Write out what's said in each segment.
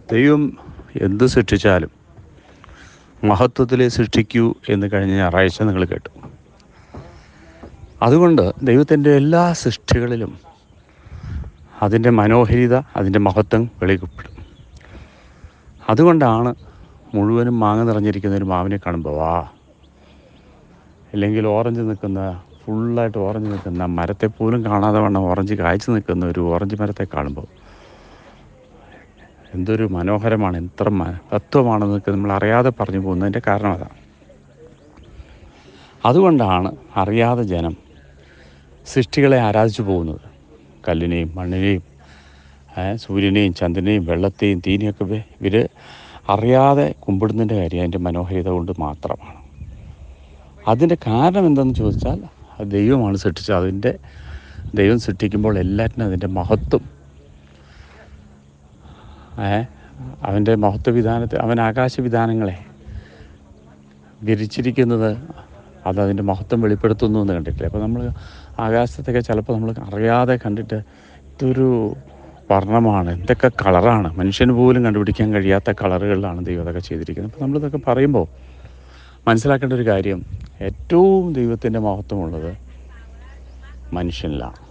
ദൈവം എന്ത് സൃഷ്ടിച്ചാലും മഹത്വത്തിൽ സൃഷ്ടിക്കൂ എന്ന് കഴിഞ്ഞ ഞായറാഴ്ച നിങ്ങൾ കേട്ടു അതുകൊണ്ട് ദൈവത്തിൻ്റെ എല്ലാ സൃഷ്ടികളിലും അതിൻ്റെ മനോഹരിത അതിൻ്റെ മഹത്വം വെളിപ്പെടും അതുകൊണ്ടാണ് മുഴുവനും മാങ്ങ നിറഞ്ഞിരിക്കുന്ന ഒരു മാവിനെ കാണുമ്പോൾ വാ അല്ലെങ്കിൽ ഓറഞ്ച് നിൽക്കുന്ന ഫുള്ളായിട്ട് ഓറഞ്ച് നിൽക്കുന്ന മരത്തെ പോലും കാണാതെ വണ്ണം ഓറഞ്ച് കായ്ച്ചു നിൽക്കുന്ന ഒരു ഓറഞ്ച് മരത്തെ കാണുമ്പോൾ എന്തൊരു മനോഹരമാണ് എത്ര മഹത്വമാണെന്നൊക്കെ നമ്മൾ അറിയാതെ പറഞ്ഞു പോകുന്നതിൻ്റെ കാരണം അതാണ് അതുകൊണ്ടാണ് അറിയാതെ ജനം സൃഷ്ടികളെ ആരാധിച്ചു പോകുന്നത് കല്ലിനെയും മണ്ണിനെയും ഏ, സൂര്യനെയും ചന്ദ്രനെയും വെള്ളത്തെയും തീനെയൊക്കെ ഇവർ അറിയാതെ കുമ്പിടുന്നതിൻ്റെ കാര്യം അതിൻ്റെ മനോഹരിത കൊണ്ട് മാത്രമാണ് അതിൻ്റെ കാരണം എന്തെന്ന് ചോദിച്ചാൽ അത് ദൈവമാണ് സൃഷ്ടിച്ചത് അതിൻ്റെ ദൈവം സൃഷ്ടിക്കുമ്പോൾ എല്ലാറ്റിനും അതിൻ്റെ മഹത്വം ഏ അവൻ്റെ മഹത്വ വിധാനത്തെ അവൻ ആകാശവിധാനങ്ങളെ വിരിച്ചിരിക്കുന്നത് അത് അതിൻ്റെ മഹത്വം വെളിപ്പെടുത്തുന്നു എന്ന് കണ്ടിട്ടില്ലേ അപ്പോൾ നമ്മൾ ആകാശത്തൊക്കെ ചിലപ്പോൾ നമ്മൾ അറിയാതെ കണ്ടിട്ട് ഇതൊരു വർണ്ണമാണ് എന്തൊക്കെ കളറാണ് മനുഷ്യന് പോലും കണ്ടുപിടിക്കാൻ കഴിയാത്ത കളറുകളിലാണ് ദൈവം അതൊക്കെ ചെയ്തിരിക്കുന്നത് അപ്പോൾ നമ്മളിതൊക്കെ പറയുമ്പോൾ മനസ്സിലാക്കേണ്ട ഒരു കാര്യം ഏറ്റവും ദൈവത്തിൻ്റെ മഹത്വമുള്ളത് മനുഷ്യനിലാണ്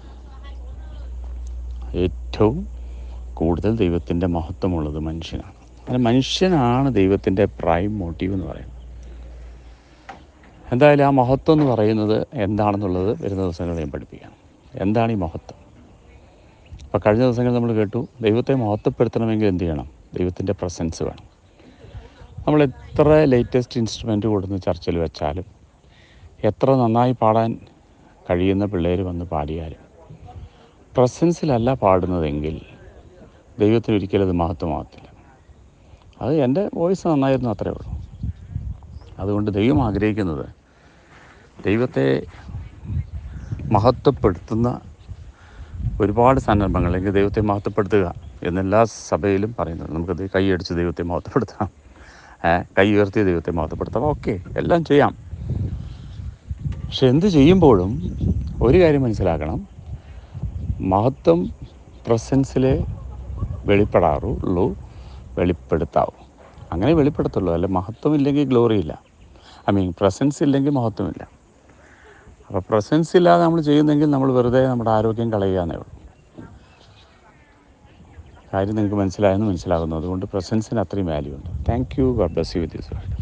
ഏറ്റവും കൂടുതൽ ദൈവത്തിൻ്റെ മഹത്വമുള്ളത് മനുഷ്യനാണ് അങ്ങനെ മനുഷ്യനാണ് ദൈവത്തിൻ്റെ പ്രൈം മോട്ടീവ് എന്ന് പറയുന്നത് എന്തായാലും ആ മഹത്വം എന്ന് പറയുന്നത് എന്താണെന്നുള്ളത് വരുന്ന ദിവസങ്ങളിൽ ഞാൻ പഠിപ്പിക്കാം എന്താണ് ഈ മഹത്വം അപ്പോൾ കഴിഞ്ഞ ദിവസങ്ങളിൽ നമ്മൾ കേട്ടു ദൈവത്തെ മഹത്വപ്പെടുത്തണമെങ്കിൽ എന്ത് ചെയ്യണം ദൈവത്തിൻ്റെ പ്രസൻസ് വേണം നമ്മൾ എത്ര ലേറ്റസ്റ്റ് ഇൻസ്ട്രുമെൻറ്റ് കൊടുന്ന് ചർച്ചിൽ വെച്ചാലും എത്ര നന്നായി പാടാൻ കഴിയുന്ന പിള്ളേർ വന്ന് പാടിയാലും പ്രസൻസിലല്ല പാടുന്നതെങ്കിൽ ദൈവത്തിന് ഒരിക്കലും അത് മഹത്വമാകത്തില്ല അത് എൻ്റെ വോയിസ് നന്നായിരുന്നു അത്രേ ഉള്ളൂ അതുകൊണ്ട് ദൈവം ആഗ്രഹിക്കുന്നത് ദൈവത്തെ മഹത്വപ്പെടുത്തുന്ന ഒരുപാട് സന്ദർഭങ്ങൾ അല്ലെങ്കിൽ ദൈവത്തെ മഹത്വപ്പെടുത്തുക എന്നെല്ലാ സഭയിലും പറയുന്നുണ്ട് നമുക്കത് കൈയടിച്ച് ദൈവത്തെ മഹത്വപ്പെടുത്താം ഏ, കൈ ഉയർത്തി ദൈവത്തെ മഹത്വപ്പെടുത്താം ഓക്കെ എല്ലാം ചെയ്യാം പക്ഷെ എന്ത് ചെയ്യുമ്പോഴും ഒരു കാര്യം മനസ്സിലാക്കണം മഹത്വം പ്രസൻസിലെ വെളിപ്പെടാറുള്ളൂ വെളിപ്പെടുത്താവൂ അങ്ങനെ വെളിപ്പെടുത്തുള്ളൂ അല്ല മഹത്വം ഇല്ലെങ്കിൽ ഗ്ലോറി ഇല്ല ഐ മീൻ പ്രസൻസ് ഇല്ലെങ്കിൽ മഹത്വമില്ല അപ്പോൾ പ്രസൻസ് ഇല്ലാതെ നമ്മൾ ചെയ്യുന്നെങ്കിൽ നമ്മൾ വെറുതെ നമ്മുടെ ആരോഗ്യം കളയുകയെന്നേ ഉള്ളൂ കാര്യം നിങ്ങൾക്ക് മനസ്സിലായെന്ന് മനസ്സിലാകുന്നു അതുകൊണ്ട് പ്രസൻസിന് അത്രയും വാല്യൂ ഉണ്ട് thank you God bless you with this word